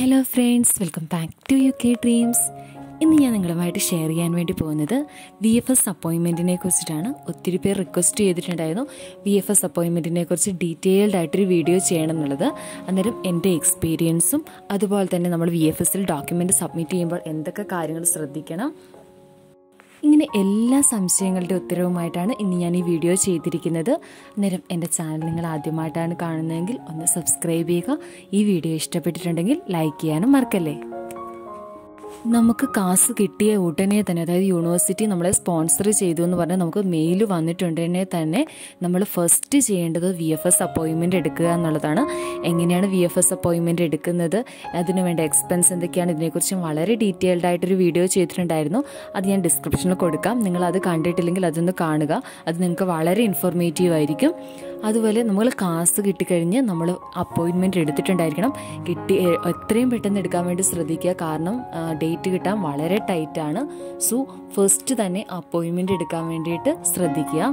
hello friends welcome back to U K dreams ഇന്ന് ഞാൻ നിങ്ങളുമായിട്ട് ഷെയർ ചെയ്യാൻ വേണ്ടി പോകുന്നത് വി എഫ് എസ് അപ്പോയിൻമെൻറ്റിനെ കുറിച്ചിട്ടാണ് ഒത്തിരി പേർ റിക്വസ്റ്റ് ചെയ്തിട്ടുണ്ടായിരുന്നു വി എഫ് എസ് അപ്പോയിൻമെൻറ്റിനെ കുറിച്ച് ഡീറ്റെയിൽഡ് ആയിട്ടൊരു വീഡിയോ ചെയ്യണം എന്നുള്ളത് അന്നേരം എൻ്റെ എക്സ്പീരിയൻസും അതുപോലെ തന്നെ നമ്മൾ വി എഫ് എസിൽ ഡോക്യുമെൻറ്റ് സബ്മിറ്റ് ചെയ്യുമ്പോൾ എന്തൊക്കെ കാര്യങ്ങൾ ശ്രദ്ധിക്കണം ഇങ്ങനെ എല്ലാ സംശയങ്ങളുടെ ഉത്തരവുമായിട്ടാണ് ഇന്ന് ഞാൻ ഈ വീഡിയോ ചെയ്തിരിക്കുന്നത് അന്നേരം എൻ്റെ ചാനൽ നിങ്ങൾ ആദ്യമായിട്ടാണ് കാണുന്നതെങ്കിൽ ഒന്ന് സബ്സ്ക്രൈബ് ചെയ്യുക ഈ വീഡിയോ ഇഷ്ടപ്പെട്ടിട്ടുണ്ടെങ്കിൽ ലൈക്ക് ചെയ്യാനും മറക്കല്ലേ നമുക്ക് കാസ് കിട്ടിയ ഉടനെ തന്നെ അതായത് യൂണിവേഴ്സിറ്റി നമ്മളെ സ്പോൺസർ ചെയ്തു എന്ന് പറഞ്ഞാൽ നമുക്ക് മെയിൽ വന്നിട്ടുടനെ തന്നെ നമ്മൾ ഫസ്റ്റ് ചെയ്യേണ്ടത് വി എഫ് എസ് അപ്പോയിൻമെൻറ്റ് എടുക്കുക എന്നുള്ളതാണ് എങ്ങനെയാണ് വി എഫ് എസ് അപ്പോയിൻമെൻറ്റ് എടുക്കുന്നത് അതിന് വേണ്ട എക്സ്പെൻസ് എന്തൊക്കെയാണ് ഇതിനെക്കുറിച്ച് വളരെ ഡീറ്റെയിൽഡ് ആയിട്ടൊരു വീഡിയോ ചെയ്തിട്ടുണ്ടായിരുന്നു അത് ഞാൻ ഡിസ്ക്രിപ്ഷനിൽ കൊടുക്കാം നിങ്ങൾ അത് കണ്ടിട്ടില്ലെങ്കിൽ അതൊന്ന് കാണുക അത് നിങ്ങൾക്ക് വളരെ ഇൻഫോർമേറ്റീവ് ആയിരിക്കും അതുപോലെ നമ്മൾ കാസ് കിട്ടിക്കഴിഞ്ഞ് നമ്മൾ അപ്പോയിൻമെൻറ്റ് എടുത്തിട്ടുണ്ടായിരിക്കണം കിട്ടി എത്രയും പെട്ടെന്ന് എടുക്കാൻ വേണ്ടി ശ്രദ്ധിക്കുക കാരണം ഡേറ്റ് കിട്ടാൻ വളരെ ടൈറ്റാണ് സോ ഫസ്റ്റ് തന്നെ അപ്പോയിൻമെൻറ്റ് എടുക്കാൻ വേണ്ടിയിട്ട് ശ്രദ്ധിക്കുക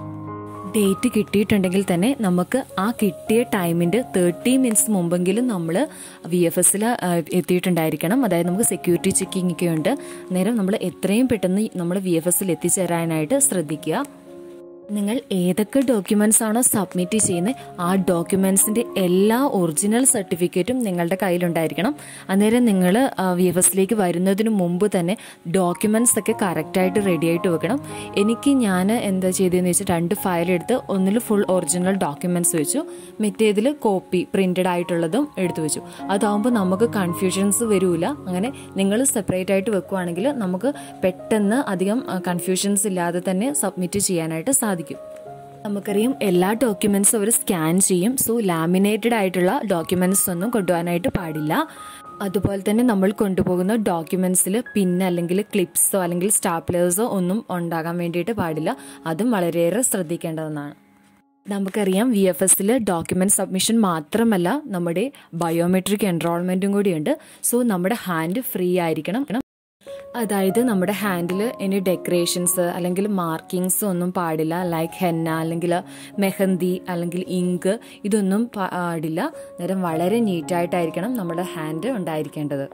ഡേറ്റ് കിട്ടിയിട്ടുണ്ടെങ്കിൽ തന്നെ നമുക്ക് ആ കിട്ടിയ ടൈമിൻ്റെ തേർട്ടി മിനിറ്റ്സ് മുമ്പെങ്കിലും നമ്മൾ വി എഫ് എസിൽ എത്തിയിട്ടുണ്ടായിരിക്കണം അതായത് നമുക്ക് സെക്യൂരിറ്റി ചെക്കിംഗ് ഒക്കെ ഉണ്ട് നേരം നമ്മൾ എത്രയും പെട്ടെന്ന് നമ്മൾ വി എഫ് എസിൽ എത്തിച്ചേരാനായിട്ട് ശ്രദ്ധിക്കുക നിങ്ങൾ ഏതൊക്കെ ഡോക്യുമെന്റ്സ് ആണോ സബ്മിറ്റ് ചെയ്യുന്നത് ആ ഡോക്യുമെന്റ്സിന്റെ എല്ലാ ഒറിജിനൽ സർട്ടിഫിക്കറ്റും നിങ്ങളുടെ കയ്യിലുണ്ടായിരിക്കണം അന്നേരം നിങ്ങൾ വി എഫ് എസിലേക്ക് വരുന്നതിന് മുമ്പ് തന്നെ ഡോക്യുമെന്റ്സ് ഒക്കെ കറക്റ്റായിട്ട് റെഡി ആയിട്ട് വെക്കണം എനിക്ക് ഞാൻ എന്താ ചെയ്തതെന്ന് വെച്ചാൽ രണ്ട് ഫയൽ എടുത്ത് ഒന്നിൽ ഫുൾ ഒറിജിനൽ ഡോക്യുമെന്റ്സ് വെച്ചു മറ്റേതിൽ കോപ്പി പ്രിന്റഡ് ആയിട്ടുള്ളതും എടുത്തു വെച്ചു അതാവുമ്പോൾ നമുക്ക് കൺഫ്യൂഷൻസ് വരില്ല അങ്ങനെ നിങ്ങൾ സെപ്പറേറ്റ് ആയിട്ട് വെക്കുവാണെങ്കിൽ നമുക്ക് പെട്ടെന്ന് അധികം കൺഫ്യൂഷൻസ് ഇല്ലാതെ തന്നെ സബ്മിറ്റ് ചെയ്യാനായിട്ട് സാധിക്കും സാധിക്കും നമുക്കറിയാം എല്ലാ ഡോക്യുമെന്റ്സും അവർ സ്കാൻ ചെയ്യും സോ ലാമിനേറ്റഡ് ആയിട്ടുള്ള ഡോക്യുമെന്റ്സ് ഒന്നും കൊണ്ടുപോകാനായിട്ട് പാടില്ല അതുപോലെ തന്നെ നമ്മൾ കൊണ്ടുപോകുന്ന ഡോക്യുമെന്റ്സിൽ പിൻ അല്ലെങ്കിൽ ക്ലിപ്സോ അല്ലെങ്കിൽ സ്റ്റാപ്ലേഴ്സോ ഒന്നും ഉണ്ടാകാൻ വേണ്ടിയിട്ട് പാടില്ല അതും വളരെയേറെ ശ്രദ്ധിക്കേണ്ടതെന്നാണ് നമുക്കറിയാം വി എഫ് എസിൽ ഡോക്യുമെന്റ് സബ്മിഷൻ മാത്രമല്ല നമ്മുടെ ബയോമെട്രിക് എൻറോൾമെന്റും കൂടിയുണ്ട് സോ നമ്മുടെ ഹാൻഡ് ഫ്രീ ആയിരിക്കണം അതായത് നമ്മുടെ ഹാൻഡിൽ ഇനി ഡെക്കറേഷൻസ് അല്ലെങ്കിൽ മാർക്കിങ്സ് ഒന്നും പാടില്ല ലൈക്ക് ഹെന്ന അല്ലെങ്കിൽ മെഹന്തി അല്ലെങ്കിൽ ഇങ്ക് ഇതൊന്നും പാടില്ല നേരം വളരെ നീറ്റായിട്ടായിരിക്കണം നമ്മുടെ ഹാൻഡ് ഉണ്ടായിരിക്കേണ്ടത്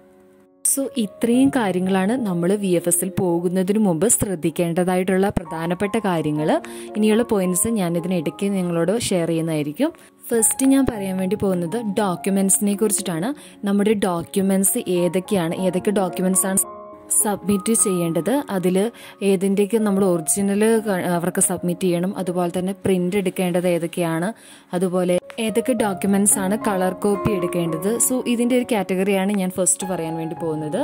സോ ഇത്രയും കാര്യങ്ങളാണ് നമ്മൾ വി എഫ് എസിൽ പോകുന്നതിന് മുമ്പ് ശ്രദ്ധിക്കേണ്ടതായിട്ടുള്ള പ്രധാനപ്പെട്ട കാര്യങ്ങൾ ഇനിയുള്ള പോയിന്റ്സ് ഞാൻ ഇതിനിടയ്ക്ക് നിങ്ങളോട് ഷെയർ ചെയ്യുന്നതായിരിക്കും ഫസ്റ്റ് ഞാൻ പറയാൻ വേണ്ടി പോകുന്നത് ഡോക്യുമെന്റ്സിനെ കുറിച്ചിട്ടാണ് നമ്മുടെ ഡോക്യുമെന്റ്സ് ഏതൊക്കെയാണ് ഏതൊക്കെ ഡോക്യുമെന്റ്സ് ആണ് സബ്മിറ്റ് ചെയ്യേണ്ടത് അതിൽ ഏതിൻ്റെയൊക്കെ നമ്മൾ ഒറിജിനൽ അവർക്ക് സബ്മിറ്റ് ചെയ്യണം അതുപോലെ തന്നെ പ്രിൻ്റ് എടുക്കേണ്ടത് ഏതൊക്കെയാണ് അതുപോലെ ഏതൊക്കെ ഡോക്യുമെന്റ്സ് ആണ് കളർ കോപ്പി എടുക്കേണ്ടത് സോ ഇതിൻ്റെ ഒരു കാറ്റഗറിയാണ് ഞാൻ ഫസ്റ്റ് പറയാൻ വേണ്ടി പോകുന്നത്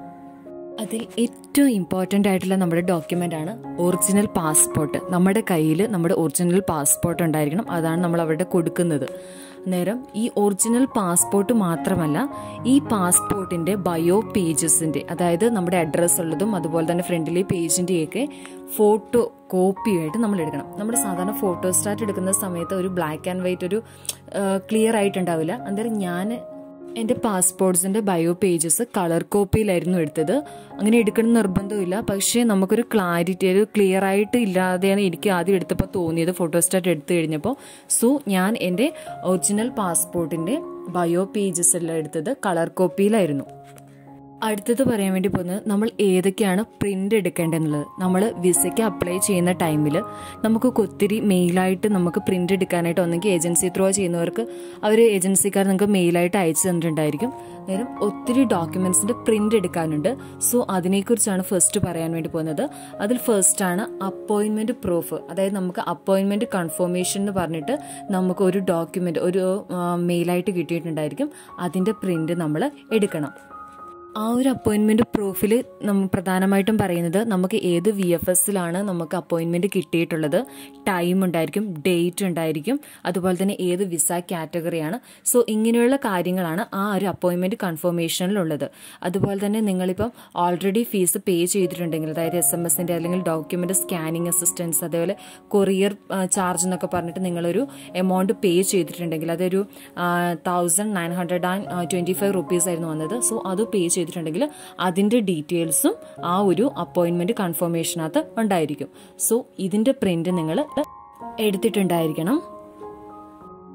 അതിൽ ഏറ്റവും ഇമ്പോർട്ടൻ്റ് ആയിട്ടുള്ള നമ്മുടെ ഡോക്യുമെൻ്റ് ആണ് ഒറിജിനൽ പാസ്പോർട്ട് നമ്മുടെ കയ്യിൽ നമ്മുടെ ഒറിജിനൽ പാസ്പോർട്ട് ഉണ്ടായിരിക്കണം അതാണ് നമ്മൾ അവിടെ കൊടുക്കുന്നത് നേരം ഈ ഒറിജിനൽ പാസ്പോർട്ട് മാത്രമല്ല ഈ പാസ്പോർട്ടിൻ്റെ ബയോ പേജസിൻ്റെ അതായത് നമ്മുടെ അഡ്രസ്സ് ഉള്ളതും അതുപോലെ തന്നെ ഫ്രണ്ടിലെ പേജിൻ്റെയൊക്കെ ഫോട്ടോ കോപ്പിയായിട്ട് നമ്മൾ എടുക്കണം നമ്മുടെ സാധാരണ ഫോട്ടോ സ്റ്റാറ്റ് എടുക്കുന്ന സമയത്ത് ഒരു ബ്ലാക്ക് ആൻഡ് വൈറ്റ് ഒരു ക്ലിയർ ആയിട്ടുണ്ടാവില്ല അന്നേരം ഞാൻ എൻ്റെ പാസ്പോർട്ട്സിൻ്റെ ബയോ പേജസ് കളർ കോപ്പിയിലായിരുന്നു എടുത്തത് അങ്ങനെ എടുക്കണം നിർബന്ധമില്ല പക്ഷേ നമുക്കൊരു ക്ലാരിറ്റി ഒരു ക്ലിയർ ആയിട്ട് ഇല്ലാതെയാണ് എനിക്ക് ആദ്യം എടുത്തപ്പോൾ തോന്നിയത് ഫോട്ടോസ്റ്റാറ്റ് എടുത്തു കഴിഞ്ഞപ്പോൾ സോ ഞാൻ എൻ്റെ ഒറിജിനൽ പാസ്പോർട്ടിൻ്റെ ബയോ പേജസ് എല്ലാം എടുത്തത് കളർ കോപ്പിയിലായിരുന്നു അടുത്തത് പറയാൻ വേണ്ടി പോകുന്നത് നമ്മൾ ഏതൊക്കെയാണ് പ്രിന്റ് എടുക്കേണ്ടതെന്നുള്ളത് നമ്മൾ വിസയ്ക്ക് അപ്ലൈ ചെയ്യുന്ന ടൈമിൽ നമുക്ക് ഒത്തിരി മെയിലായിട്ട് നമുക്ക് പ്രിന്റ് എടുക്കാനായിട്ട് ഒന്നെങ്കിൽ ഏജൻസി ത്രൂ ചെയ്യുന്നവർക്ക് അവർ ഏജൻസിക്കാർ നിങ്ങൾക്ക് മെയിലായിട്ട് അയച്ചു തന്നിട്ടുണ്ടായിരിക്കും നേരം ഒത്തിരി ഡോക്യുമെന്റ്സിന്റെ പ്രിന്റ് എടുക്കാനുണ്ട് സോ അതിനെക്കുറിച്ചാണ് ഫസ്റ്റ് പറയാൻ വേണ്ടി പോകുന്നത് അതിൽ ഫസ്റ്റ് ആണ് അപ്പോയിന്റ്മെന്റ് പ്രൂഫ് അതായത് നമുക്ക് അപ്പോയിന്റ്മെന്റ് കൺഫർമേഷൻ എന്ന് പറഞ്ഞിട്ട് നമുക്ക് ഒരു ഡോക്യുമെന്റ് ഒരു മെയിലായിട്ട് കിട്ടിയിട്ടുണ്ടായിരിക്കും അതിന്റെ പ്രിന്റ് നമ്മൾ എടുക്കണം ആ ഒരു അപ്പോയിൻമെന്റ് പ്രൂഫിൽ നമ്മൾ പ്രധാനമായിട്ടും പറയുന്നത് നമുക്ക് ഏത് വി എഫ് എസിലാണ് നമുക്ക് അപ്പോയിൻമെന്റ് കിട്ടിയിട്ടുള്ളത് ടൈം ഉണ്ടായിരിക്കും ഡേറ്റ് ഉണ്ടായിരിക്കും അതുപോലെ തന്നെ ഏത് വിസ കാറ്റഗറിയാണ് സോ ഇങ്ങനെയുള്ള കാര്യങ്ങളാണ് ആ ഒരു അപ്പോയിൻമെന്റ് കൺഫർമേഷനിലുള്ളത് അതുപോലെ തന്നെ നിങ്ങളിപ്പം ഓൾറെഡി ഫീസ് പേ ചെയ്തിട്ടുണ്ടെങ്കിൽ അതായത് എസ് എം എസിന്റെ അല്ലെങ്കിൽ ഡോക്യുമെന്റ് സ്കാനിങ് അസിസ്റ്റൻസ് അതേപോലെ കൊറിയർ ചാർജ് എന്നൊക്കെ പറഞ്ഞിട്ട് നിങ്ങളൊരു എമൗണ്ട് പേ ചെയ്തിട്ടുണ്ടെങ്കിൽ അതൊരു thousand nine hundred and twenty five rupees ആയിരുന്നു വന്നത് സോ അത് പേ ചെയ്തിട്ടുണ്ടെങ്കിൽ അതിൻ്റെ ഡീറ്റെയിൽസും ആ ഒരു അപ്പോയിൻമെന്റ് കൺഫർമേഷനകത്ത് ഉണ്ടായിരിക്കും സോ ഇതിൻ്റെ പ്രിന്റ് നിങ്ങൾ എടുത്തിട്ടുണ്ടായിരിക്കണം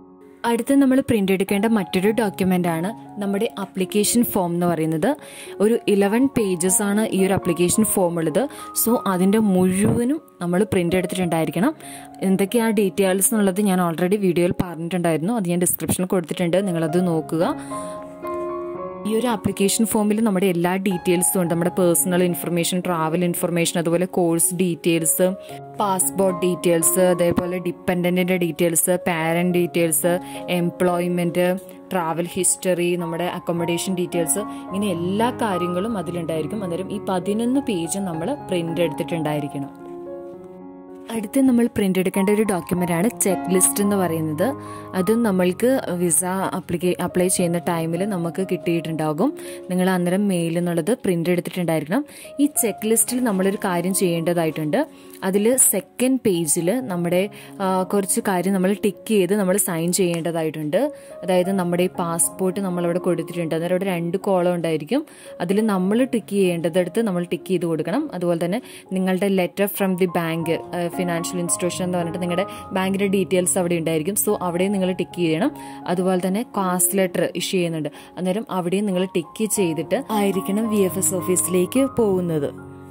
അടുത്ത് നമ്മൾ പ്രിൻ്റ് എടുക്കേണ്ട മറ്റൊരു ഡോക്യുമെൻ്റ് ആണ് നമ്മുടെ അപ്ലിക്കേഷൻ ഫോം എന്ന് പറയുന്നത് ഒരു ഇലവൻ പേജസ് ആണ് ഈ ഒരു അപ്ലിക്കേഷൻ ഫോം ഉള്ളത് സോ അതിൻ്റെ മുഴുവനും നമ്മൾ പ്രിൻ്റ് എടുത്തിട്ടുണ്ടായിരിക്കണം എന്തൊക്കെയാണ് ഡീറ്റെയിൽസ് എന്നുള്ളത് ഞാൻ ഓൾറെഡി വീഡിയോയിൽ പറഞ്ഞിട്ടുണ്ടായിരുന്നു അത് ഞാൻ ഡിസ്ക്രിപ്ഷനിൽ കൊടുത്തിട്ടുണ്ട് നിങ്ങളത് നോക്കുക ഈ ഒരു ആപ്ലിക്കേഷൻ ഫോമിൽ നമ്മുടെ എല്ലാ ഡീറ്റെയിൽസും ഉണ്ട് നമ്മുടെ പേഴ്സണൽ ഇൻഫർമേഷൻ ട്രാവൽ ഇൻഫർമേഷൻ അതുപോലെ കോഴ്സ് ഡീറ്റെയിൽസ് പാസ്പോർട്ട് ഡീറ്റെയിൽസ് അതേപോലെ ഡിപ്പെൻഡൻറ്റിൻ്റെ details parent details employment travel history നമ്മുടെ അക്കോമഡേഷൻ ഡീറ്റെയിൽസ് ഇങ്ങനെ എല്ലാ കാര്യങ്ങളും അതിലുണ്ടായിരിക്കും അന്നേരം ഈ പതിനൊന്ന് പേജ് നമ്മൾ പ്രിൻ്റ് എടുത്തിട്ടുണ്ടായിരിക്കണം അടുത്ത് നമ്മൾ പ്രിൻ്റ് എടുക്കേണ്ട ഒരു ഡോക്യുമെൻ്റ് ആണ് ചെക്ക് ലിസ്റ്റ് എന്ന് പറയുന്നത് അതും നമ്മൾക്ക് വിസ അപ്ലിക്കേ അപ്ലൈ ചെയ്യുന്ന ടൈമിൽ നമുക്ക് കിട്ടിയിട്ടുണ്ടാകും നിങ്ങൾ അന്നേരം മെയിൽ എന്നുള്ളത് പ്രിൻ്റ് എടുത്തിട്ടുണ്ടായിരിക്കണം ഈ ചെക്ക് ലിസ്റ്റിൽ നമ്മളൊരു കാര്യം ചെയ്യേണ്ടതായിട്ടുണ്ട് അതിൽ സെക്കൻഡ് പേജിൽ നമ്മുടെ കുറച്ച് കാര്യം നമ്മൾ ടിക്ക് ചെയ്ത് നമ്മൾ സൈൻ ചെയ്യേണ്ടതായിട്ടുണ്ട് അതായത് നമ്മുടെ ഈ പാസ്പോർട്ട് നമ്മളവിടെ കൊടുത്തിട്ടുണ്ട് അന്നേരം അവിടെ രണ്ട് കോളം ഉണ്ടായിരിക്കും അതിൽ നമ്മൾ ടിക്ക് ചെയ്യേണ്ടതെടുത്ത് നമ്മൾ ടിക്ക് ചെയ്ത് കൊടുക്കണം അതുപോലെ തന്നെ നിങ്ങളുടെ letter from the bank financial institution എന്ന് പറഞ്ഞിട്ട് നിങ്ങളുടെ ബാങ്കിൻ്റെ ഡീറ്റെയിൽസ് അവിടെ ഉണ്ടായിരിക്കും സോ അവിടെ നിങ്ങൾ ടിക്ക് ചെയ്യണം അതുപോലെ തന്നെ കാസ്റ്റ് ലെറ്റർ ഇഷ്യൂ ചെയ്യുന്നുണ്ട് അന്നേരം അവിടെയും നിങ്ങൾ ടിക്ക് ചെയ്തിട്ട് ആയിരിക്കണം വി എഫ് എസ് ഓഫീസിലേക്ക് പോകുന്നത്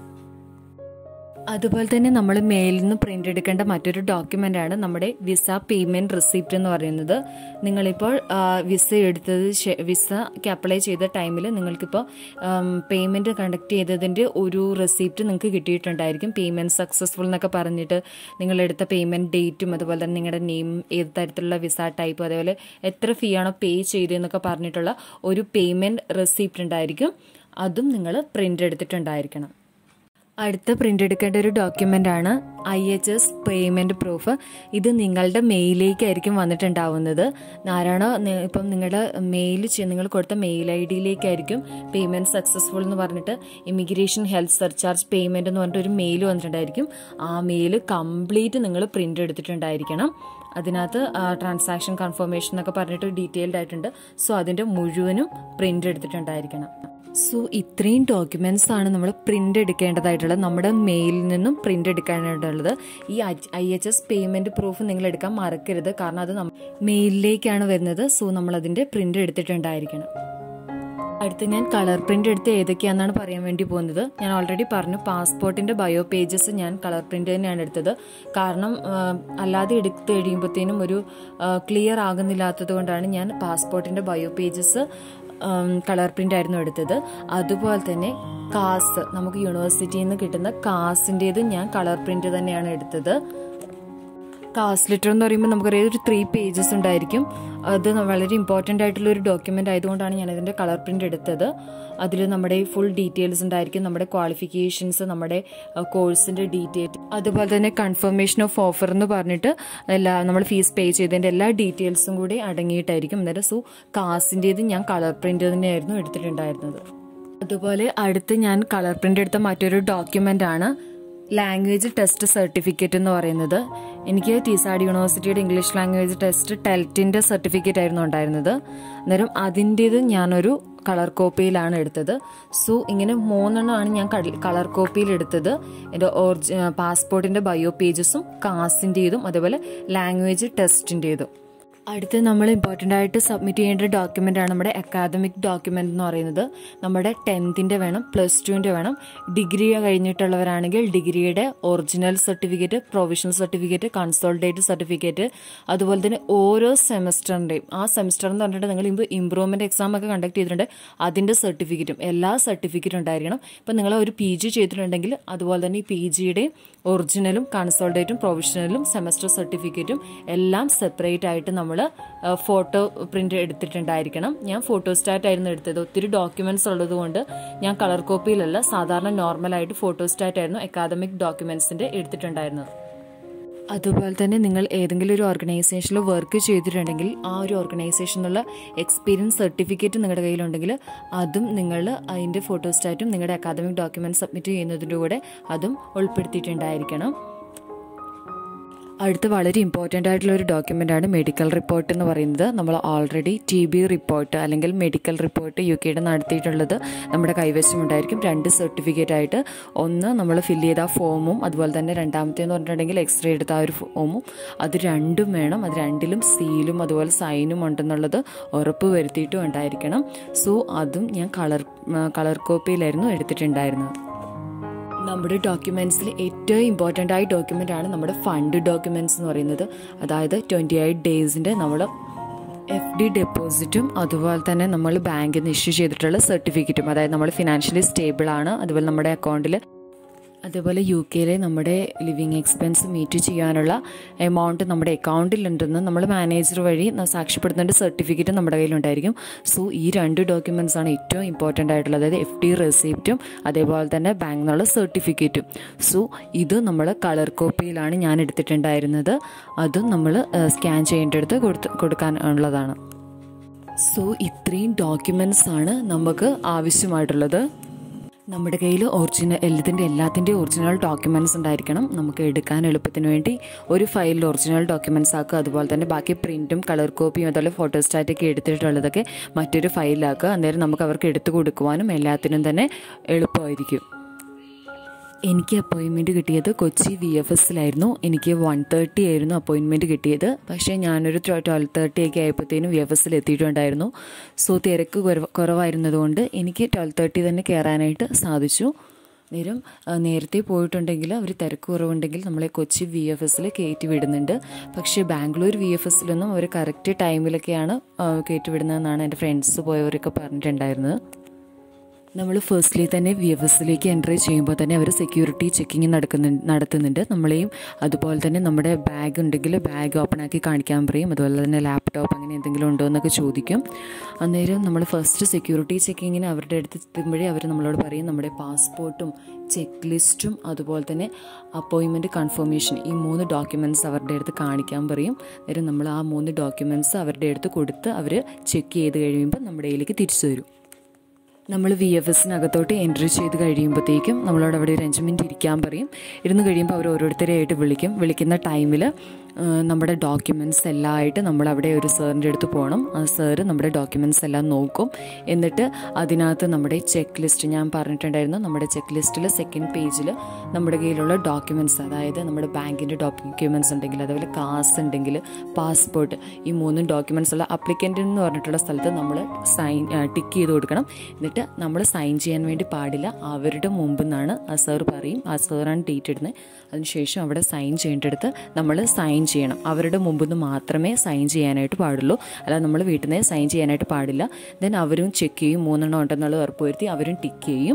അതുപോലെ തന്നെ നമ്മൾ മെയിലിൽ നിന്ന് പ്രിന്റ് എടുക്കേണ്ട മറ്റൊരു ഡോക്യുമെന്റ് ആണ് നമ്മുടെ വിസ പേയ്മെന്റ് റിസീപ്റ്റ് എന്ന് പറയുന്നത് നിങ്ങളിപ്പോൾ വിസ എടുത്തത് വിസയ്ക്ക് അപ്ലൈ ചെയ്ത ടൈമിൽ നിങ്ങൾക്കിപ്പോൾ പേയ്മെന്റ് കണ്ടക്ട് ചെയ്തതിന്റെ ഒരു റെസിപ്റ്റ് നിങ്ങൾക്ക് കിട്ടിയിട്ടുണ്ടായിരിക്കും പേയ്മെന്റ് സക്സസ്ഫുൾ എന്നൊക്കെ പറഞ്ഞിട്ട് നിങ്ങൾ എടുത്ത പേയ്മെന്റ് ഡേറ്റും അതുപോലെ തന്നെ നിങ്ങളുടെ നെയിം ഏത് തരത്തിലുള്ള വിസ ടൈപ്പ് അതേപോലെ എത്ര ഫീ ആണോ പേ ചെയ്തതെന്നൊക്കെ പറഞ്ഞിട്ടുള്ള ഒരു പേയ്മെന്റ് റെസിപ്റ്റ് ഉണ്ടായിരിക്കും അതും നിങ്ങൾ പ്രിന്റ് എടുത്തിട്ടുണ്ടായിരിക്കണം അടുത്ത പ്രിന്റ് എടുക്കേണ്ട ഒരു ഡോക്യുമെന്റ് ആണ് I H S payment proof ഇത് നിങ്ങളുടെ മെയിലേക്കായിരിക്കും വന്നിട്ടുണ്ടാവുന്നത് ആരാണോ ഇപ്പം നിങ്ങളുടെ മെയിൽ നിങ്ങൾ കൊടുത്ത മെയിൽ ഐ ഡിയിലേക്കായിരിക്കും പേയ്മെന്റ് സക്സസ്ഫുൾ എന്ന് പറഞ്ഞിട്ട് ഇമിഗ്രേഷൻ ഹെൽത്ത് സർചാർജ് പേയ്മെന്റ് എന്ന് പറഞ്ഞിട്ട് ഒരു മെയിൽ വന്നിട്ടുണ്ടായിരിക്കും ആ മെയിൽ കംപ്ലീറ്റ് നിങ്ങൾ പ്രിന്റ് എടുത്തിട്ടുണ്ടായിരിക്കണം അതിനകത്ത് ട്രാൻസാക്ഷൻ കൺഫർമേഷൻ എന്നൊക്കെ പറഞ്ഞിട്ട് ഡീറ്റെയിൽഡ് ആയിട്ടുണ്ട് സോ അതിന്റെ മുഴുവനും പ്രിന്റ് എടുത്തിട്ടുണ്ടായിരിക്കണം സോ ഇത്രയും ഡോക്യുമെന്റ്സ് ആണ് നമ്മൾ പ്രിന്റ് എടുക്കേണ്ടതായിട്ടുള്ളത് നമ്മുടെ മെയിലിൽ നിന്നും പ്രിന്റ് എടുക്കാനായിട്ടുള്ളത് ഈ I H S payment proof നിങ്ങൾ എടുക്കാൻ മറക്കരുത് കാരണം അത് മെയിലിലേക്കാണ് വരുന്നത് സോ നമ്മൾ അതിന്റെ പ്രിന്റ് എടുത്തിട്ടുണ്ടായിരിക്കണം അടുത്ത് ഞാൻ കളർ പ്രിന്റ് എടുത്ത് ഏതൊക്കെയാണെന്നാണ് പറയാൻ വേണ്ടി പോകുന്നത് ഞാൻ ഓൾറെഡി പറഞ്ഞു പാസ്പോർട്ടിന്റെ ബയോ പേജസ് ഞാൻ കളർ പ്രിന്റ് തന്നെയാണ് എടുത്തത് കാരണം അല്ലാതെ എടുത്ത് കഴിയുമ്പോഴത്തേനും ഒരു ക്ലിയർ ആകുന്നില്ലാത്തത് കൊണ്ടാണ് ഞാൻ പാസ്പോർട്ടിന്റെ ബയോ പേജസ് കളർ പ്രിന്റ് ആയിരുന്നു എടുത്തത് അതുപോലെ തന്നെ കാസ് നമുക്ക് യൂണിവേഴ്സിറ്റിയിൽ നിന്ന് കിട്ടുന്ന കാസിൻ്റെത് ഞാൻ കളർ പ്രിന്റ് തന്നെയാണ് എടുത്തത് കാസ് ലെറ്റർ എന്ന് പറയുമ്പോൾ നമുക്കറിയാം ഒരു ത്രീ പേജസ് ഉണ്ടായിരിക്കും അത് വളരെ ഇമ്പോർട്ടൻ്റ് ആയിട്ടുള്ള ഒരു ഡോക്യുമെൻ്റ് ആയതുകൊണ്ടാണ് ഞാൻ അതിൻ്റെ കളർ പ്രിൻ്റ് എടുത്തത് അതിൽ നമ്മുടെ ഫുൾ ഡീറ്റെയിൽസ് ഉണ്ടായിരിക്കും നമ്മുടെ ക്വാളിഫിക്കേഷൻസ് നമ്മുടെ കോഴ്സിൻ്റെ ഡീറ്റെയിൽ അതുപോലെ തന്നെ കൺഫർമേഷൻ ഓഫ് ഓഫർ എന്ന് പറഞ്ഞിട്ട് എല്ലാ നമ്മൾ ഫീസ് പേ ചെയ്തതിൻ്റെ എല്ലാ ഡീറ്റെയിൽസും കൂടി അടങ്ങിയിട്ടായിരിക്കും അന്നേരം സോ കാസിൻ്റേത് ഞാൻ കളർ പ്രിൻ്റ് തന്നെയായിരുന്നു എടുത്തിട്ടുണ്ടായിരുന്നത് അതുപോലെ അടുത്ത് ഞാൻ കളർ പ്രിൻ്റ് എടുത്ത മറ്റൊരു ഡോക്യുമെൻ്റ് ആണ് ലാംഗ്വേജ് ടെസ്റ്റ് സർട്ടിഫിക്കറ്റ് എന്ന് പറയുന്നത് എനിക്ക് ടീസാഡ് യൂണിവേഴ്സിറ്റിയുടെ ഇംഗ്ലീഷ് ലാംഗ്വേജ് ടെസ്റ്റ് ടെൽറ്റിൻ്റെ സർട്ടിഫിക്കറ്റ് ആയിരുന്നു ഉണ്ടായിരുന്നത് അന്നേരം അതിൻ്റേത് ഞാനൊരു കളർ കോപ്പിയിലാണ് എടുത്തത് സോ ഇങ്ങനെ മൂന്നെണ്ണമാണ് ഞാൻ കളർ കോപ്പിയിൽ എടുത്തത് എൻ്റെ ഒറിജി പാസ്പോർട്ടിൻ്റെ ബയോ പേജസും കാസിൻ്റേതും അതേപോലെ ലാംഗ്വേജ് ടെസ്റ്റിൻ്റേതും അടുത്ത് നമ്മൾ ഇമ്പോർട്ടൻ്റ് ആയിട്ട് സബ്മിറ്റ് ചെയ്യേണ്ട ഡോക്യുമെൻ്റ് ആണ് നമ്മുടെ അക്കാദമിക് ഡോക്യുമെൻ്റ് എന്ന് പറയുന്നത് നമ്മുടെ ടെൻത്തിൻ്റെ വേണം പ്ലസ് ടുവിൻ്റെ വേണം ഡിഗ്രി കഴിഞ്ഞിട്ടുള്ളവരാണെങ്കിൽ ഡിഗ്രിയുടെ original certificate provisional certificate consolidated certificate അതുപോലെ തന്നെ ഓരോ സെമസ്റ്ററിൻ്റെയും ആ സെമസ്റ്റർ എന്ന് പറഞ്ഞിട്ട് നിങ്ങൾ ഇപ്പോൾ ഇമ്പ്രൂവ്മെൻറ്റ് എക്സാം ഒക്കെ കണ്ടക്ട് ചെയ്തിട്ടുണ്ട് അതിൻ്റെ സർട്ടിഫിക്കറ്റും എല്ലാ സർട്ടിഫിക്കറ്റും ഉണ്ടായിരിക്കണം ഇപ്പം നിങ്ങൾ ഒരു പി ജി ചെയ്തിട്ടുണ്ടെങ്കിൽ അതുപോലെ തന്നെ ഈ പി ജിയുടെയും ഒറിജിനലും കൺസോൾട്ടേറ്റും പ്രൊവിഷണലും സെമസ്റ്റർ സർട്ടിഫിക്കറ്റും എല്ലാം സെപ്പറേറ്റ് ആയിട്ട് നമ്മൾ ഫോട്ടോ പ്രിന്റ് എടുത്തിട്ടുണ്ടായിരിക്കണം ഞാൻ ഫോട്ടോസ്റ്റാറ്റ് ആയിരുന്നു എടുത്തത് ഒത്തിരി ഡോക്യുമെന്റ്സ് ഉള്ളത് കൊണ്ട് ഞാൻ കളർ കോപ്പിയിലല്ല സാധാരണ നോർമലായിട്ട് ഫോട്ടോസ്റ്റാറ്റ് ആയിരുന്നു അക്കാദമിക് ഡോക്യുമെന്റ്സിന്റെ എടുത്തിട്ടുണ്ടായിരുന്നത് അതുപോലെ തന്നെ നിങ്ങൾ ഏതെങ്കിലും ഒരു ഓർഗനൈസേഷനിൽ വർക്ക് ചെയ്തിട്ടുണ്ടെങ്കിൽ ആ ഒരു ഓർഗനൈസേഷനുള്ള എക്സ്പീരിയൻസ് സർട്ടിഫിക്കറ്റ് നിങ്ങളുടെ കയ്യിലുണ്ടെങ്കിൽ അതും നിങ്ങൾ അതിൻ്റെ ഫോട്ടോസ്റ്റാറ്റും നിങ്ങളുടെ അക്കാദമിക് ഡോക്യുമെന്റ് സബ്മിറ്റ് ചെയ്യുന്നതിൻ്റെ കൂടെ അതും ഉൾപ്പെടുത്തിയിട്ടുണ്ടായിരിക്കണം അടുത്ത വളരെ ഇമ്പോർട്ടൻ്റ് ആയിട്ടുള്ള ഒരു ഡോക്യുമെൻ്റാണ് മെഡിക്കൽ റിപ്പോർട്ട് എന്ന് പറയുന്നത് നമ്മൾ ഓൾറെഡി ടി ബി റിപ്പോർട്ട് അല്ലെങ്കിൽ മെഡിക്കൽ റിപ്പോർട്ട് യു കെയുടെ നടത്തിയിട്ടുള്ളത് നമ്മുടെ കൈവശമുണ്ടായിരിക്കും രണ്ട് സർട്ടിഫിക്കറ്റ് ആയിട്ട് ഒന്ന് നമ്മൾ ഫില്ല് ചെയ്ത ആ ഫോമും അതുപോലെ തന്നെ രണ്ടാമത്തേന്ന് പറഞ്ഞിട്ടുണ്ടെങ്കിൽ എക്സ്റേ എടുത്ത ആ ഒരു ഫോമും അത് രണ്ടും വേണം അത് രണ്ടിലും സീലും അതുപോലെ സൈനും ഉണ്ടെന്നുള്ളത് ഉറപ്പ് വരുത്തിയിട്ടും ഉണ്ടായിരിക്കണം സോ അതും ഞാൻ കളർ കളർ കോപ്പിയിലായിരുന്നു എടുത്തിട്ടുണ്ടായിരുന്നത് നമ്മുടെ ഡോക്യുമെൻറ്റ്സിൽ ഏറ്റവും ഇമ്പോർട്ടൻ്റ് ആയ ഡോക്യുമെൻ്റ് ആണ് നമ്മുടെ ഫണ്ട് ഡോക്യുമെൻറ്റ്സ് എന്ന് പറയുന്നത് അതായത് ട്വൻറ്റി എയ്റ്റ് ഡേയ്സിൻ്റെ നമ്മൾ എഫ് ഡി ഡെപ്പോസിറ്റും അതുപോലെ തന്നെ നമ്മൾ ബാങ്കിൽ നിന്ന് ഇഷ്യൂ ചെയ്തിട്ടുള്ള സർട്ടിഫിക്കറ്റും അതായത് നമ്മൾ ഫിനാൻഷ്യലി സ്റ്റേബിൾ ആണ് അതുപോലെ നമ്മുടെ അക്കൗണ്ടിൽ അതേപോലെ യു കെയിലെ നമ്മുടെ ലിവിങ് എക്സ്പെൻസ് മീറ്റ് ചെയ്യാനുള്ള എമൗണ്ട് നമ്മുടെ അക്കൗണ്ടിലുണ്ടെന്ന് നമ്മൾ മാനേജർ വഴി സാക്ഷ്യപ്പെടുത്തേണ്ട സർട്ടിഫിക്കറ്റ് നമ്മുടെ കയ്യിലുണ്ടായിരിക്കും സോ ഈ രണ്ട് ഡോക്യുമെൻറ്റ്സ് ആണ് ഏറ്റവും ഇമ്പോർട്ടൻ്റ് ആയിട്ടുള്ളത് അതായത് എഫ് ഡി റെസിപ്റ്റും അതേപോലെ തന്നെ ബാങ്ക് നിന്നുള്ള സർട്ടിഫിക്കറ്റും സോ ഇത് നമ്മൾ കളർ കോപ്പിയിലാണ് ഞാൻ എടുത്തിട്ടുണ്ടായിരുന്നത് അതും നമ്മൾ സ്കാൻ ചെയ്യേണ്ടടുത്ത് കൊടുത്ത് കൊടുക്കാനുള്ളതാണ് സോ ഇത്രയും ഡോക്യുമെൻറ്റ്സ് ആണ് നമുക്ക് ആവശ്യമായിട്ടുള്ളത് നമ്മുടെ കയ്യിൽ ഒറിജിനൽ എല്ലാത്തിൻ്റെ എല്ലാത്തിൻ്റെയും ഒറിജിനൽ ഡോക്യുമെൻറ്റ്സ് ഉണ്ടായിരിക്കണം നമുക്ക് എടുക്കാൻ എളുപ്പത്തിന് വേണ്ടി ഒരു ഫയലിൽ ഒറിജിനൽ ഡോക്യുമെൻറ്റ്സ് ആക്കുക അതുപോലെ തന്നെ ബാക്കി പ്രിൻറ്റും കളർ കോപ്പിയും അതുപോലെ ഫോട്ടോസ്റ്റാറ്റൊക്കെ എടുത്തിട്ടുള്ളതൊക്കെ മറ്റൊരു ഫയലിലാക്കുക അന്നേരം നമുക്ക് അവർക്ക് എടുത്തു കൊടുക്കുവാനും എല്ലാത്തിനും തന്നെ എളുപ്പമായിരിക്കും എനിക്ക് അപ്പോയിൻമെൻറ്റ് കിട്ടിയത് കൊച്ചി വി എഫ് എസിലായിരുന്നു എനിക്ക് വൺ തേർട്ടി ആയിരുന്നു അപ്പോയിൻമെൻറ്റ് കിട്ടിയത് പക്ഷേ ഞാനൊരു ട്വൽവ് തേർട്ടി ഒക്കെ ആയപ്പോഴത്തേനും വി എഫ് എസിൽ എത്തിയിട്ടുണ്ടായിരുന്നു സോ തിരക്ക് കുറവായിരുന്നതുകൊണ്ട് എനിക്ക് ട്വൽവ് തേർട്ടി തന്നെ കയറാനായിട്ട് സാധിച്ചു നേരം നേരത്തെ പോയിട്ടുണ്ടെങ്കിൽ അവർ തിരക്ക് കുറവുണ്ടെങ്കിൽ നമ്മളെ കൊച്ചി വി എഫ് എസിൽ കയറ്റി വിടുന്നുണ്ട് പക്ഷേ ബാംഗ്ലൂർ വി എഫ് എസിലൊന്നും അവർ കറക്റ്റ് ടൈമിലൊക്കെയാണ് കയറ്റി വിടുന്നതെന്നാണ് എൻ്റെ ഫ്രണ്ട്സ് പോയവരൊക്കെ പറഞ്ഞിട്ടുണ്ടായിരുന്നത് നമ്മൾ ഫസ്റ്റ്ലി തന്നെ വി എഫ് എസിലേക്ക് എൻട്രി ചെയ്യുമ്പോൾ തന്നെ അവർ സെക്യൂരിറ്റി ചെക്കിങ് നടക്കുന്ന നടത്തുന്നുണ്ട് നമ്മളെയും അതുപോലെ തന്നെ നമ്മുടെ ബാഗ് ഉണ്ടെങ്കിൽ ബാഗ് ഓപ്പൺ ആക്കി കാണിക്കാൻ പറയും അതുപോലെ തന്നെ ലാപ്ടോപ്പ് അങ്ങനെ എന്തെങ്കിലും ഉണ്ടോ എന്നൊക്കെ ചോദിക്കും അന്നേരം നമ്മൾ ഫസ്റ്റ് സെക്യൂരിറ്റി ചെക്കിങ്ങിന് അവരുടെ അടുത്ത് എത്തുമ്പോഴേ അവർ നമ്മളോട് പറയും നമ്മുടെ പാസ്പോർട്ടും ചെക്ക് ലിസ്റ്റും അതുപോലെ തന്നെ അപ്പോയിൻമെൻറ്റ് കൺഫർമേഷൻ ഈ മൂന്ന് ഡോക്യുമെൻറ്റ്സ് അവരുടെ അടുത്ത് കാണിക്കാൻ പറയും അന്നേരം നമ്മൾ ആ മൂന്ന് ഡോക്യുമെൻറ്റ്സ് അവരുടെ അടുത്ത് കൊടുത്ത് അവർ ചെക്ക് ചെയ്ത് കഴിയുമ്പോൾ നമ്മുടെ കയ്യിലേക്ക് തിരിച്ചു തരും നമ്മൾ വി എഫ് എസിനകത്തോട്ട് എൻട്രി ചെയ്ത് കഴിയുമ്പോഴത്തേക്കും നമ്മളോട് അവിടെ ഒരു അഞ്ച് മിനിറ്റ് ഇരിക്കാൻ പറയും ഇരുന്ന് കഴിയുമ്പോൾ അവർ ഓരോരുത്തരെയായിട്ട് വിളിക്കും വിളിക്കുന്ന ടൈമിൽ നമ്മുടെ ഡോക്യുമെൻറ്റ്സ് എല്ലാം ആയിട്ട് നമ്മൾ അവിടെ ഒരു സാറിൻ്റെ അടുത്ത് പോകണം ആ സാറ് നമ്മുടെ ഡോക്യുമെൻറ്റ്സ് എല്ലാം നോക്കും എന്നിട്ട് അതിനകത്ത് നമ്മുടെ ചെക്ക് ലിസ്റ്റ് ഞാൻ പറഞ്ഞിട്ടുണ്ടായിരുന്നു നമ്മുടെ ചെക്ക് ലിസ്റ്റിൽ സെക്കൻഡ് പേജിൽ നമ്മുടെ കയ്യിലുള്ള ഡോക്യുമെൻറ്റ്സ് അതായത് നമ്മുടെ ബാങ്കിൻ്റെ ഡോക്യുമെൻറ്റ്സ് ഉണ്ടെങ്കിൽ അതുപോലെ കാസ് ഉണ്ടെങ്കിൽ പാസ്പോർട്ട് ഈ മൂന്നും ഡോക്യുമെൻറ്റ്സ് ഉള്ള അപ്ലിക്കൻ്റ് എന്ന് പറഞ്ഞിട്ടുള്ള സ്ഥലത്ത് നമ്മൾ സൈൻ ടിക്ക് ചെയ്ത് കൊടുക്കണം എന്നിട്ട് നമ്മൾ സൈൻ ചെയ്യാൻ വേണ്ടി പാടില്ല അവരുടെ മുമ്പ് നിന്നാണ് ആ സാർ പറയും ആ സാറാണ് ഡേറ്റ് ഇടുന്നത് അതിനുശേഷം അവിടെ സൈൻ ചെയ്യേണ്ടടുത്ത് നമ്മൾ സൈൻ ചെയ്യണം അവരുടെ മുമ്പിൽ നിന്ന് മാത്രമേ സൈൻ ചെയ്യാനായിട്ട് പാടുള്ളൂ അല്ലാതെ നമ്മൾ വീട്ടിൽ നിന്ന് സൈൻ ചെയ്യാനായിട്ട് പാടില്ല ദെൻ അവരും ചെക്ക് ചെയ്യും മൂന്നെണ്ണം ഉണ്ടെന്നുള്ളത് ഉറപ്പുവരുത്തി അവരും ടിക്ക് ചെയ്യും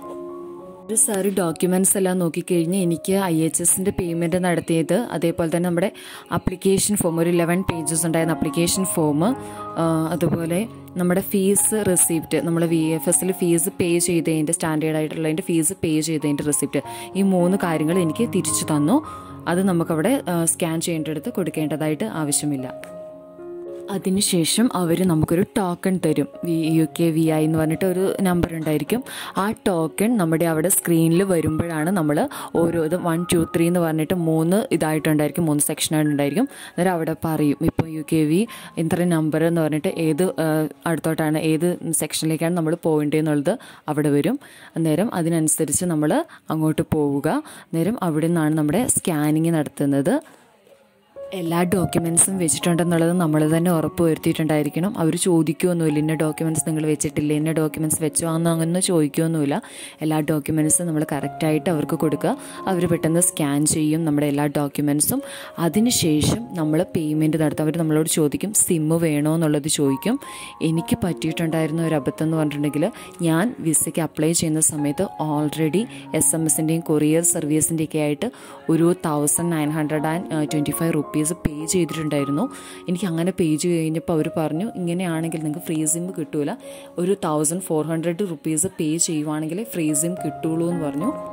ഒരു സാറ് ഡോക്യുമെൻറ്റ്സ് എല്ലാം നോക്കിക്കഴിഞ്ഞ് എനിക്ക് ഐ എച്ച് എസിൻ്റെ പേയ്മെൻറ്റ് നടത്തിയത് അതേപോലെ തന്നെ നമ്മുടെ അപ്ലിക്കേഷൻ ഫോം ഒരു ഇലവൻ പേജസ് ഉണ്ടായിരുന്ന അപ്ലിക്കേഷൻ ഫോം അതുപോലെ നമ്മുടെ ഫീസ് റെസിപ്റ്റ് നമ്മൾ വി എഫ് എസിൽ ഫീസ് പേ ചെയ്തതിൻ്റെ സ്റ്റാൻഡേർഡ് ആയിട്ടുള്ളതിൻ്റെ ഫീസ് പേ ചെയ്തതിൻ്റെ റെസിപ്റ്റ് ഈ മൂന്ന് കാര്യങ്ങൾ എനിക്ക് തിരിച്ചു തന്നു അത് നമുക്കവിടെ സ്കാൻ ചെയ്യേണ്ടടുത്ത് കൊടുക്കേണ്ടതായിട്ട് ആവശ്യമില്ല അതിനുശേഷം അവർ നമുക്കൊരു ടോക്കൺ തരും V U K V I എന്ന് പറഞ്ഞിട്ട് ഒരു നമ്പർ ഉണ്ടായിരിക്കും ആ ടോക്കൺ നമ്മുടെ അവിടെ സ്ക്രീനിൽ വരുമ്പോഴാണ് നമ്മൾ ഓരോ ഇത് വൺ ടു ത്രീ എന്ന് പറഞ്ഞിട്ട് മൂന്ന് ഇതായിട്ടുണ്ടായിരിക്കും മൂന്ന് സെക്ഷനായിട്ടുണ്ടായിരിക്കും അന്നേരം അവിടെ പറയും ഇപ്പോൾ യു കെ വി ഇത്ര നമ്പർ എന്ന് പറഞ്ഞിട്ട് ഏത് അടുത്തോട്ടാണ് ഏത് സെക്ഷനിലേക്കാണ് നമ്മൾ പോകേണ്ടതെന്നുള്ളത് അവിടെ വരും അന്നേരം അതിനനുസരിച്ച് നമ്മൾ അങ്ങോട്ട് പോവുക അന്നേരം അവിടെ നിന്നാണ് നമ്മുടെ സ്കാനിങ് നടത്തുന്നത് എല്ലാ ഡോക്യുമെൻസും വെച്ചിട്ടുണ്ടെന്നുള്ളത് നമ്മൾ തന്നെ ഉറപ്പ് വരുത്തിയിട്ടുണ്ടായിരിക്കണം അവർ ചോദിക്കുമൊന്നുമില്ല ഇന്ന ഡോക്യുമെൻറ്റ്സ് നിങ്ങൾ വെച്ചിട്ടില്ല ഇന്ന ഡോക്യുമെൻറ്റ്സ് വെച്ചോ അന്ന് അങ്ങനെ ചോദിക്കുമൊന്നുമില്ല എല്ലാ ഡോക്യുമെൻറ്റ്സും നമ്മൾ കറക്റ്റായിട്ട് അവർക്ക് കൊടുക്കുക അവർ പെട്ടെന്ന് സ്കാൻ ചെയ്യും നമ്മുടെ എല്ലാ ഡോക്യുമെൻറ്റ്സും അതിനുശേഷം നമ്മൾ പേയ്മെൻറ്റ് നടത്തും അവർ നമ്മളോട് ചോദിക്കും സിമ്മ് വേണോ എന്നുള്ളത് ചോദിക്കും എനിക്ക് പറ്റിയിട്ടുണ്ടായിരുന്ന ഒരു അബദ്ധം എന്ന് പറഞ്ഞിട്ടുണ്ടെങ്കിൽ ഞാൻ വിസയ്ക്ക് അപ്ലൈ ചെയ്യുന്ന സമയത്ത് ഓൾറെഡി എസ് എം എസിൻ്റെയും കൊറിയർ സർവീസിൻ്റെയൊക്കെ ആയിട്ട് ഒരു thousand nine hundred and twenty five rupees pay ചെയ്തിട്ടുണ്ടായിരുന്നു എനിക്ക് അങ്ങനെ പേ ചെയ്ത് കഴിഞ്ഞപ്പോൾ അവർ പറഞ്ഞു ഇങ്ങനെയാണെങ്കിൽ നിങ്ങൾക്ക് ഫ്രീ സിം കിട്ടൂല ഒരു thousand four hundred rupees pay ചെയ്യുവാണെങ്കിൽ ഫ്രീ സിം കിട്ടുള്ളൂ എന്ന് പറഞ്ഞു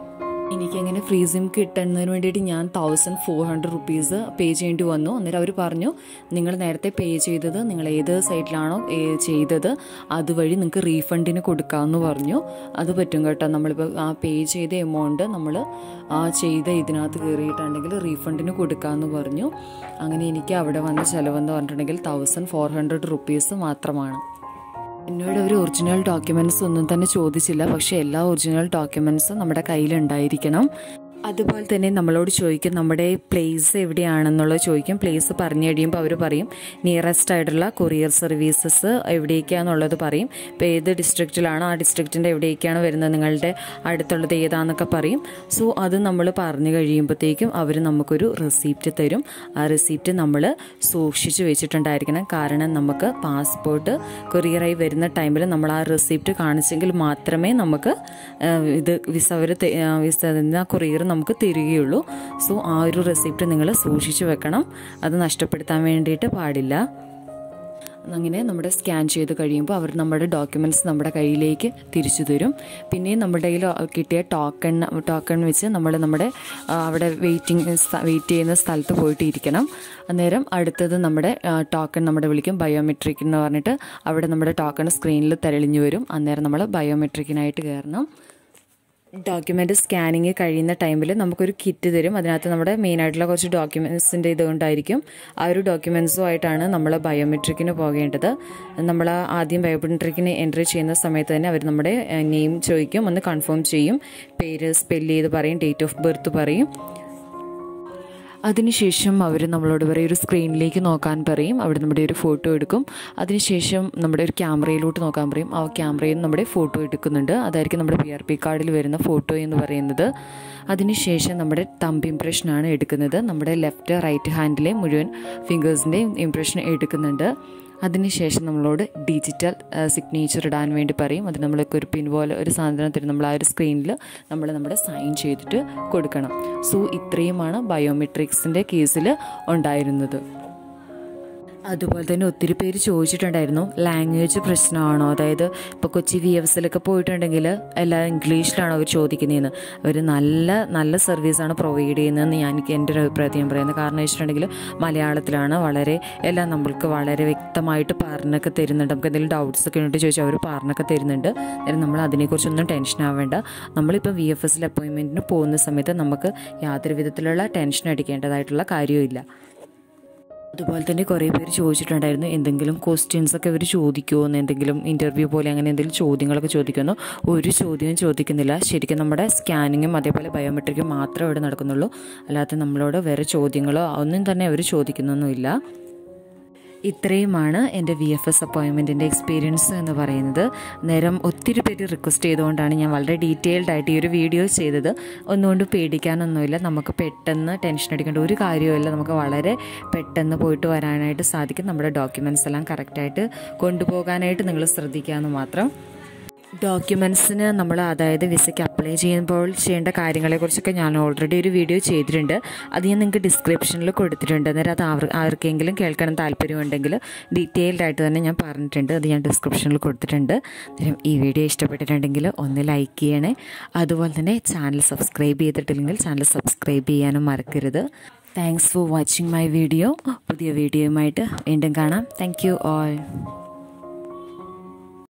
എനിക്കങ്ങനെ ഫ്രീ സിം കിട്ടുന്നതിന് വേണ്ടിയിട്ട് ഞാൻ thousand four hundred rupees pay ചെയ്യേണ്ടി വന്നു അന്നേരം അവർ പറഞ്ഞു നിങ്ങൾ നേരത്തെ പേ ചെയ്തത് നിങ്ങൾ ഏത് സൈറ്റിലാണോ ചെയ്തത് അതുവഴി നിങ്ങൾക്ക് റീഫണ്ടിന് കൊടുക്കാമെന്ന് പറഞ്ഞു അത് പറ്റും കേട്ടോ നമ്മളിപ്പോൾ ആ പേ ചെയ്ത എമൗണ്ട് നമ്മൾ ആ ചെയ്ത ഇതിനകത്ത് കയറിയിട്ടുണ്ടെങ്കിൽ റീഫണ്ടിന് കൊടുക്കാമെന്ന് പറഞ്ഞു അങ്ങനെ എനിക്ക് അവിടെ വന്ന ചിലവെന്ന് പറഞ്ഞിട്ടുണ്ടെങ്കിൽ തൗസൻഡ് ഫോർ ഹൺഡ്രഡ് റുപ്പീസ് മാത്രമാണ് എന്നോട് അവർ ഒറിജിനൽ ഡോക്യുമെൻറ്റ്സ് ഒന്നും തന്നെ ചോദിച്ചില്ല പക്ഷേ എല്ലാ ഒറിജിനൽ ഡോക്യുമെൻറ്റ്സും നമ്മുടെ കയ്യിലുണ്ടായിരിക്കണം അതുപോലെ തന്നെ നമ്മളോട് ചോദിക്കും നമ്മുടെ പ്ലേസ് എവിടെയാണെന്നുള്ളത് ചോദിക്കും പ്ലേസ് പറഞ്ഞു കഴിയുമ്പോൾ അവർ പറയും നിയറസ്റ്റ് ആയിട്ടുള്ള കൊറിയർ സർവീസസ് എവിടേക്കാണെന്നുള്ളത് പറയും ഇപ്പോൾ ഏത് ഡിസ്ട്രിക്റ്റിലാണ് ആ ഡിസ്ട്രിക്റ്റിൻ്റെ എവിടേക്കാണ് വരുന്നത് നിങ്ങളുടെ അടുത്തുള്ളത് ഏതാണെന്നൊക്കെ പറയും സോ അത് നമ്മൾ പറഞ്ഞു കഴിയുമ്പോഴത്തേക്കും അവർ നമുക്കൊരു റെസിപ്റ്റ് തരും ആ റെസിപ്റ്റ് നമ്മൾ സൂക്ഷിച്ച് വെച്ചിട്ടുണ്ടായിരിക്കണം കാരണം നമുക്ക് പാസ്പോർട്ട് കൊറിയറായി വരുന്ന ടൈമിൽ നമ്മൾ ആ റെസിപ്റ്റ് കാണിച്ചെങ്കിൽ മാത്രമേ നമുക്ക് ഇത് വിസ അവർ വിസ കൊറിയർ നമുക്ക് തരികയുള്ളൂ സോ ആ ഒരു റെസിപ്റ്റ് നിങ്ങൾ സൂക്ഷിച്ചു വെക്കണം അത് നഷ്ടപ്പെടുത്താൻ വേണ്ടിയിട്ട് പാടില്ല അങ്ങനെ നമ്മുടെ സ്കാൻ ചെയ്ത് കഴിയുമ്പോൾ അവർ നമ്മുടെ ഡോക്യുമെൻറ്റ്സ് നമ്മുടെ കയ്യിലേക്ക് തിരിച്ചു തരും പിന്നെയും നമ്മുടെ കയ്യിൽ കിട്ടിയ ടോക്കൺ ടോക്കൺ വെച്ച് നമ്മൾ നമ്മുടെ അവിടെ വെയിറ്റിംഗ് വെയിറ്റ് ചെയ്യുന്ന സ്ഥലത്ത് പോയിട്ട് ഇരിക്കണം അന്നേരം അടുത്തത് നമ്മുടെ ടോക്കൺ നമ്മുടെ വിളിക്കും ബയോമെട്രിക് എന്ന് പറഞ്ഞിട്ട് അവിടെ നമ്മുടെ ടോക്കൺ സ്ക്രീനിൽ തെളിഞ്ഞു വരും അന്നേരം നമ്മൾ ബയോമെട്രിക്കിനായിട്ട് കയറണം ഡോക്യുമെൻ്റ് സ്കാനിങ് കഴിയുന്ന ടൈമിൽ നമുക്കൊരു കിറ്റ് തരും അതിനകത്ത് നമ്മുടെ മെയിനായിട്ടുള്ള കുറച്ച് ഡോക്യുമെൻറ്റ്സിൻ്റെ ഇതുകൊണ്ടായിരിക്കും ആ ഒരു ഡോക്യുമെൻറ്റ്സുമായിട്ടാണ് നമ്മൾ ബയോമെട്രിക്കിന് പോകേണ്ടത് നമ്മൾ ആദ്യം ബയോമെട്രിക്കിന് എൻട്രി ചെയ്യുന്ന സമയത്ത് തന്നെ അവർ നമ്മുടെ നെയിം ചോദിക്കും ഒന്ന് കൺഫേം ചെയ്യും പേര് സ്പെല്ല് ചെയ്ത് പറയും ഡേറ്റ് ഓഫ് ബർത്ത് പറയും അതിനുശേഷം അവർ നമ്മളോട് പറയും ഒരു സ്ക്രീനിലേക്ക് നോക്കാൻ പറയും അവിടെ നമ്മുടെ ഒരു ഫോട്ടോ എടുക്കും അതിനുശേഷം നമ്മുടെ ഒരു ക്യാമറയിലോട്ട് നോക്കാൻ പറയും ആ ക്യാമറയിൽ നമ്മുടെ ഫോട്ടോ എടുക്കുന്നുണ്ട് അതായിരിക്കും നമ്മുടെ പി ആർ പി കാർഡിൽ വരുന്ന ഫോട്ടോ എന്ന് പറയുന്നത് അതിനുശേഷം നമ്മുടെ തമ്പ് ഇംപ്രഷനാണ് എടുക്കുന്നത് നമ്മുടെ ലെഫ്റ്റ് റൈറ്റ് ഹാൻഡിലെ മുഴുവൻ ഫിംഗേഴ്സിൻ്റെയും ഇംപ്രഷൻ എടുക്കുന്നുണ്ട് അതിനുശേഷം നമ്മളോട് ഡിജിറ്റൽ സിഗ്നേച്ചർ ഇടാൻ വേണ്ടി പറയും അത് നമ്മളൊക്കെ ഒരു പിൻ പോലെ ഒരു സാധനം തരും നമ്മൾ ആ ഒരു സ്ക്രീനിൽ നമ്മൾ നമ്മുടെ സൈൻ ചെയ്തിട്ട് കൊടുക്കണം സോ ഇത്രയുമാണ് ബയോമെട്രിക്സിൻ്റെ കേസിൽ ഉണ്ടായിരുന്നത് അതുപോലെ തന്നെ ഒത്തിരി പേര് ചോദിച്ചിട്ടുണ്ടായിരുന്നു ലാംഗ്വേജ് പ്രശ്നമാണോ അതായത് ഇപ്പോൾ കൊച്ചി വി എഫ് എസിലൊക്കെ പോയിട്ടുണ്ടെങ്കിൽ എല്ലാം ഇംഗ്ലീഷിലാണ് അവർ ചോദിക്കുന്നതെന്ന് അവർ നല്ല നല്ല സർവീസാണ് പ്രൊവൈഡ് ചെയ്യുന്നതെന്ന് ഞാൻ എനിക്ക് എൻ്റെ ഒരു അഭിപ്രായത്തിൽ ഞാൻ പറയുന്നത് കാരണം വെച്ചിട്ടുണ്ടെങ്കിൽ മലയാളത്തിലാണ് വളരെ എല്ലാം നമ്മൾക്ക് വളരെ വ്യക്തമായിട്ട് പറഞ്ഞൊക്കെ തരുന്നുണ്ട് നമുക്ക് എന്തെങ്കിലും ഡൗട്ട്സ് ഒക്കെ ഉണ്ടെങ്കിൽ ചോദിച്ചാൽ അവർ പറഞ്ഞൊക്കെ തരുന്നുണ്ട് അന്നേരം നമ്മൾ അതിനെക്കുറിച്ചൊന്നും ടെൻഷൻ ആവേണ്ട നമ്മളിപ്പോൾ വി എഫ് എസിൽ അപ്പോയിൻമെൻറ്റിന് പോകുന്ന സമയത്ത് നമുക്ക് യാതൊരു വിധത്തിലുള്ള ടെൻഷൻ അടിക്കേണ്ടതായിട്ടുള്ള കാര്യമില്ല അതുപോലെ തന്നെ കുറേ പേര് ചോദിച്ചിട്ടുണ്ടായിരുന്നു എന്തെങ്കിലും ക്വസ്റ്റ്യൻസ് ഒക്കെ ഇവർ ചോദിക്കുമോ എന്ന് എന്തെങ്കിലും ഇൻ്റർവ്യൂ പോലെ അങ്ങനെ എന്തെങ്കിലും ചോദ്യങ്ങളൊക്കെ ചോദിക്കുമെന്നോ ഒരു ചോദ്യവും ചോദിക്കുന്നില്ല ശരിക്കും നമ്മുടെ സ്കാനിങ്ങും അതേപോലെ ബയോമെട്രിക്കും മാത്രമേ ഇവിടെ നടക്കുന്നുള്ളൂ അല്ലാതെ നമ്മളോട് വേറെ ചോദ്യങ്ങളോ ഒന്നും തന്നെ അവർ ചോദിക്കുന്നൊന്നുമില്ല ഇത്രയുമാണ് എൻ്റെ വി എഫ് എസ് അപ്പോയിൻമെൻറ്റിൻ്റെ എക്സ്പീരിയൻസ് എന്ന് പറയുന്നത് നേരം ഒത്തിരി പേര് റിക്വസ്റ്റ് ചെയ്തുകൊണ്ടാണ് ഞാൻ വളരെ ഡീറ്റെയിൽഡ് ആയിട്ട് ഈ ഒരു വീഡിയോ ചെയ്തത് ഒന്നുകൊണ്ട് പേടിക്കാനൊന്നുമില്ല നമുക്ക് പെട്ടെന്ന് ടെൻഷൻ അടിക്കേണ്ട ഒരു കാര്യവുമില്ല നമുക്ക് വളരെ പെട്ടെന്ന് പോയിട്ട് വരാനായിട്ട് സാധിക്കും നമ്മുടെ ഡോക്യുമെൻറ്റ്സ് എല്ലാം കറക്റ്റായിട്ട് കൊണ്ടുപോകാനായിട്ട് നിങ്ങൾ ശ്രദ്ധിക്കാമെന്ന് മാത്രം ഡോക്യുമെൻറ്റ്സിന് നമ്മൾ അതായത് വിസയ്ക്ക് അപ്ലൈ ചെയ്യുമ്പോൾ ചെയ്യേണ്ട കാര്യങ്ങളെക്കുറിച്ചൊക്കെ ഞാൻ ഓൾറെഡി ഒരു വീഡിയോ ചെയ്തിട്ടുണ്ട് അത് ഞാൻ നിങ്ങൾക്ക് ഡിസ്ക്രിപ്ഷനിൽ കൊടുത്തിട്ടുണ്ട് അന്നേരം അത് ആർ ആർക്കെങ്കിലും കേൾക്കണം താല്പര്യമുണ്ടെങ്കിൽ ഡീറ്റെയിൽഡ് ആയിട്ട് തന്നെ ഞാൻ പറഞ്ഞിട്ടുണ്ട് അത് ഞാൻ ഡിസ്ക്രിപ്ഷനിൽ കൊടുത്തിട്ടുണ്ട് അന്നേരം ഈ വീഡിയോ ഇഷ്ടപ്പെട്ടിട്ടുണ്ടെങ്കിൽ ഒന്ന് ലൈക്ക് ചെയ്യണേ അതുപോലെ തന്നെ ചാനൽ സബ്സ്ക്രൈബ് ചെയ്തിട്ടില്ലെങ്കിൽ ചാനൽ സബ്സ്ക്രൈബ് ചെയ്യാനും മറക്കരുത് thanks for watching my video പുതിയ വീഡിയോയുമായിട്ട് വീണ്ടും കാണാം താങ്ക് യു ഓൾ